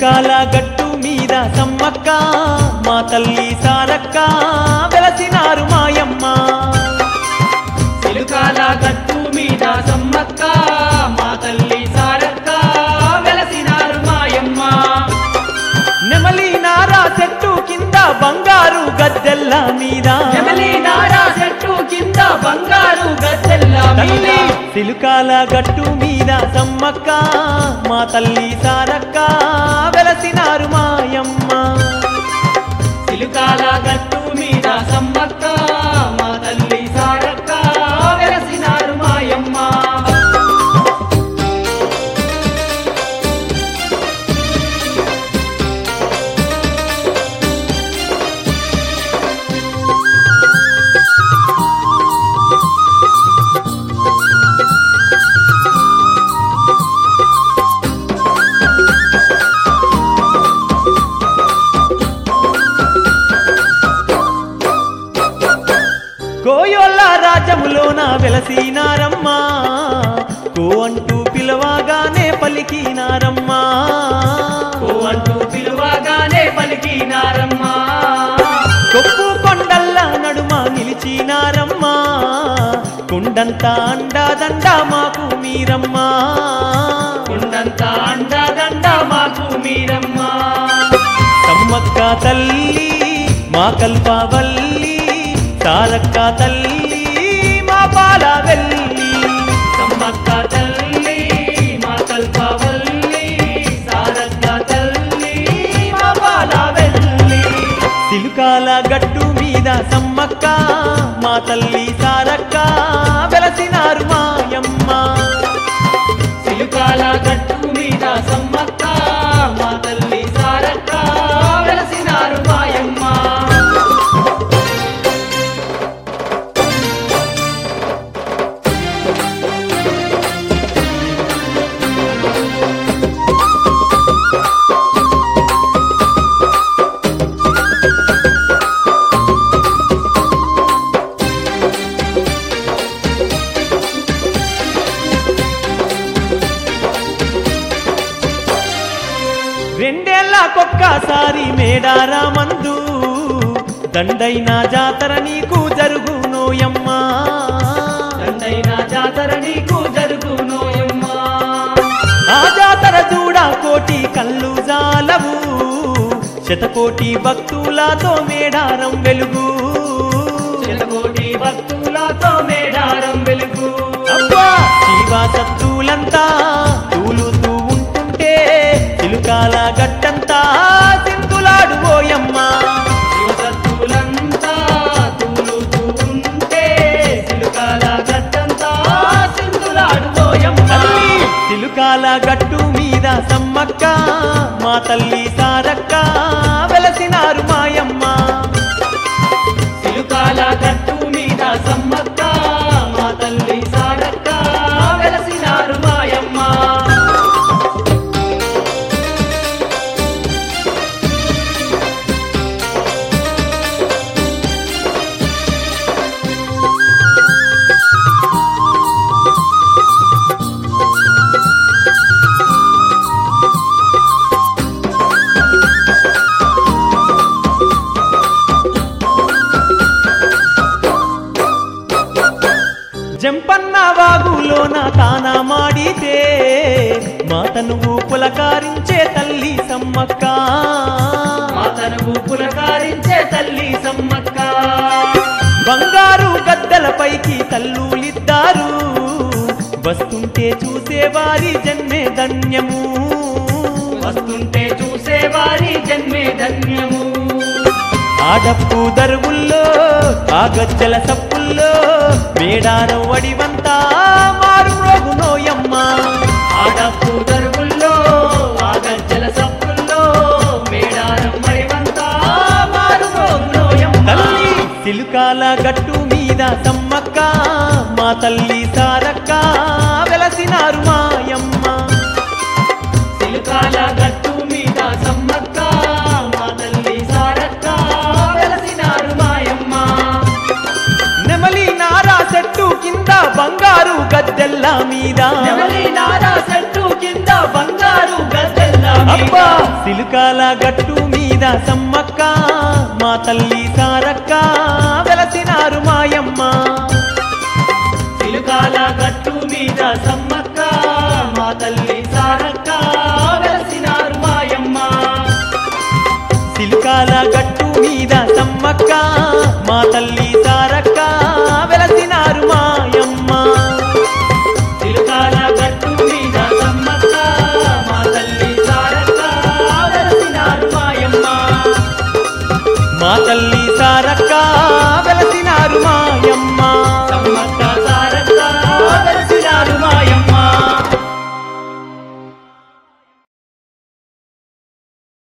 సిలుకాల గట్టు మీద సమ్మక్క మా తల్లి సారక్క వెలసినారు మాయమ్మ సిలుకాల గట్టు మీద సమ్మక్క మా తల్లి సారక్క వెలసినారు మాయమ్మ నెమలి నారా చెట్టు కింద బంగారు గద్దెల్ల మీద నెమలి నారా చెట్టు కింద బంగారు గద్దెల్ల మీద తల్లి సిలుకాల గట్టు మీద సమ్మక్క మా తల్లి సారక్క వెలసినారు మాయమ్మ సిలుకాల గట్టు మీద సమ్మక్క మా తల్లి సారక్క వెలసినారు మాయమ్మ కోయోళ్ళ రాజ్యములోన వెలసినారమ్మ కో అంటూ పిలవగానే పలికినారమ్మా ఓ అంటూ పిలువగానే పలికినారమ్మ కొప్పు కొండల్ల నడుమ నిలిచినారమ్మా కొండంతా అండాదండ మాకు మీరమ్మా కొండంత అండదండ మాకు మీరమ్మ సమ్మక్క తల్లి మా కల్పవల్లి తారక్క తల్లి మా పాలవెల్లి సమ్మక్క తల్లి మా కల్పవల్లి సారక్క తల్లి మా బాలవెల్లి సిలుకాల గట్టు మీద సమ్మక్క మా తల్లి సారక్క వెలసినారు మాయమ్మ సిలుకాల గట్టు మీద సమ్మక్క మా తల్లి సారక్క వెలసినారు మాయమ్మ రెండేళ్లకొక్కసారి మేడారా మందు దండైన జాతర నీకు జరుగునోయమ్మా దండైన జాతర నీకు జరుగునోయమ్మ ఆ జాతర చూడ కోటి కళ్ళు జాలవు శతకోటి భక్తులతో మేడారం వెలుగు శతకోటి భక్తులతో మేడారం వెలుగు అబ్బా శివసత్తులంతా తూలుతూ ఉంటుంటే చిలుకాల గట్టంతా సింతులాడు ఓయమ్మా శివసత్తులంతా తూలుతూ ఉంటే సిలుకాల గట్టంతా సింధులాడుతోయమ్మ తల్లి చిలుకాల గట్టు మీద సమ్మక్క మా తల్లి సారక్క వెలసినారు మాయమ్మ సిలుకాల గట్టు మీద సమ్మక్క మా తల్లి సారక్క వెలసినారు మాయమ్మ జంపన్న వాగులోన తాన మాడితే మాతను పులకారించే తల్లి సమ్మక్క మాతను పులకారించే తల్లి సమ్మక్క బంగారు గద్దలపైకి తల్లులిద్దారు వస్తుంటే చూసేవారి జన్మే ధన్యము వస్తుంటే చూసేవారి జన్మే ధన్యము ఆడప్పు దరువుల్లో ఆ గజ్జల సప్పుల్లో మేడారం వడివంతా మారు రోగునోయమ్మ ఆడపు దరువుల్లో ఆ గజ్జల సప్పుల్లో మేడారం మడివంతా మారు రోగులోయమ్మ తల్లి సిలుకాల గట్టు మీద సమ్మక్క మా తల్లి సారక్క వెలసినారు మాయమ్మ సిలుకాల గట్టు మీద సమ్మక్క మా తల్లి సారక్క వెలసినారు మాయమ్మ నెమలి నారా చెట్టు కింద బంగారు గద్దెల్ల మీద నెమలి నారా చెట్టు కింద బంగారు గద్దెల్ల అబ్బా సిలుకాల గట్టు మీద సమ్మక్క మా తల్లి సారక్క వెలసినారు మాయమ్మ సిలుకాల గట్టు మీద సమ్మక్క మా తల్లి సారక్క వెలసినారు మాయమ్మ సిలుకాల గట్టు మీద సమ్మక్క మా తల్లి